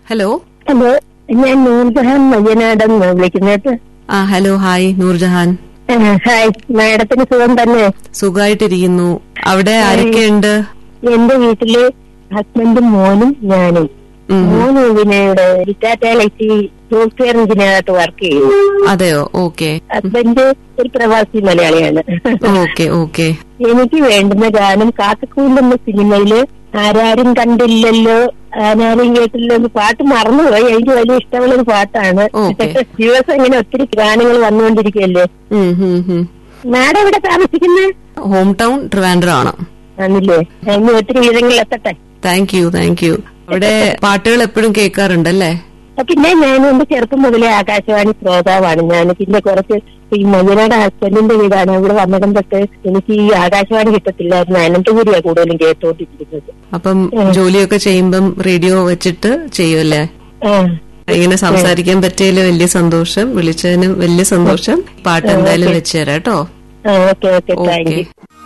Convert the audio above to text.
Hello hello ഞാൻ നൂർജഹാൻ മയ്യനാടെന്ന് വിളിക്കുന്നത് ആ ഹലോ ഹായ് നൂർജഹാൻ ഹായ് മാഡത്തിന് സുഖം തന്നെ സുഖമായിട്ടിരിക്കുന്നു അവിടെ ആരൊക്കെയുണ്ട് എന്റെ വീട്ടില് ഹസ്ബൻഡും മോനും ഞാനും ഉം. മോന് പിന്നെ ഇവിടെ ടാറ്റ ലൈറ്റി സോഫ്റ്റ്വെയർ എഞ്ചിനീയറായിട്ട് വർക്ക് ചെയ്യുന്നു അതെയോ ഓക്കെ ഹസ്ബൻഡ് ഒരു പ്രവാസി മലയാളിയാണ് ഓക്കെ ഓക്കെ എനിക്ക് വേണ്ടുന്ന ഗാനം കാക്കക്കൂൽ എന്ന സിനിമയില് ആരാരും കണ്ടില്ലല്ലോ ആരാരും കേട്ടില്ലല്ലോ എന്ന് പാട്ട് മറന്നുപോയി എനിക്ക് വലിയ ഇഷ്ടമുള്ള ഒരു പാട്ടാണ് Okay. ദിവസം ഇങ്ങനെ ഒത്തിരി ഗാനങ്ങൾ വന്നുകൊണ്ടിരിക്കുകയല്ലേ മാഡം എവിടെ താമസിക്കുന്നത് ഹോം ടൗൺ ട്രിവാൻഡ്രം ആണ് ആണല്ലേ ഇനി ഒത്തിരി വിവരങ്ങൾ എത്തട്ടെ താങ്ക് യു താങ്ക് യു അവിടെ പാട്ടുകൾ എപ്പോഴും കേൾക്കാറുണ്ടല്ലേ അപ്പൊ പിന്നെ ഞാൻ എന്റെ ചെറുപ്പം മുതലേ ആകാശവാണി ശ്രോതാവാണ് ഞാൻ പിന്നെ കുറച്ച് ഈ മഞ്ഞനാട് ഹസ്ബൻഡിന്റെ വീടാണ് ഇവിടെ വന്നിടം തൊട്ട് എനിക്ക് ഈ ആകാശവാണി കിട്ടത്തില്ലായിരുന്നു അനന്തപുരിയാണ് കൂടുതലും കേട്ടോണ്ടിരിക്കുന്നത് അപ്പം ജോലിയൊക്കെ ചെയ്യുമ്പം റേഡിയോ വെച്ചിട്ട് ചെയ്യുമല്ലേ ആ ഇങ്ങനെ സംസാരിക്കാൻ പറ്റിയതിൽ വലിയ സന്തോഷം വിളിച്ചതിന് വലിയ സന്തോഷം പാട്ട് എന്തായാലും വെച്ചുതരാം കേട്ടോ okay okay thank you okay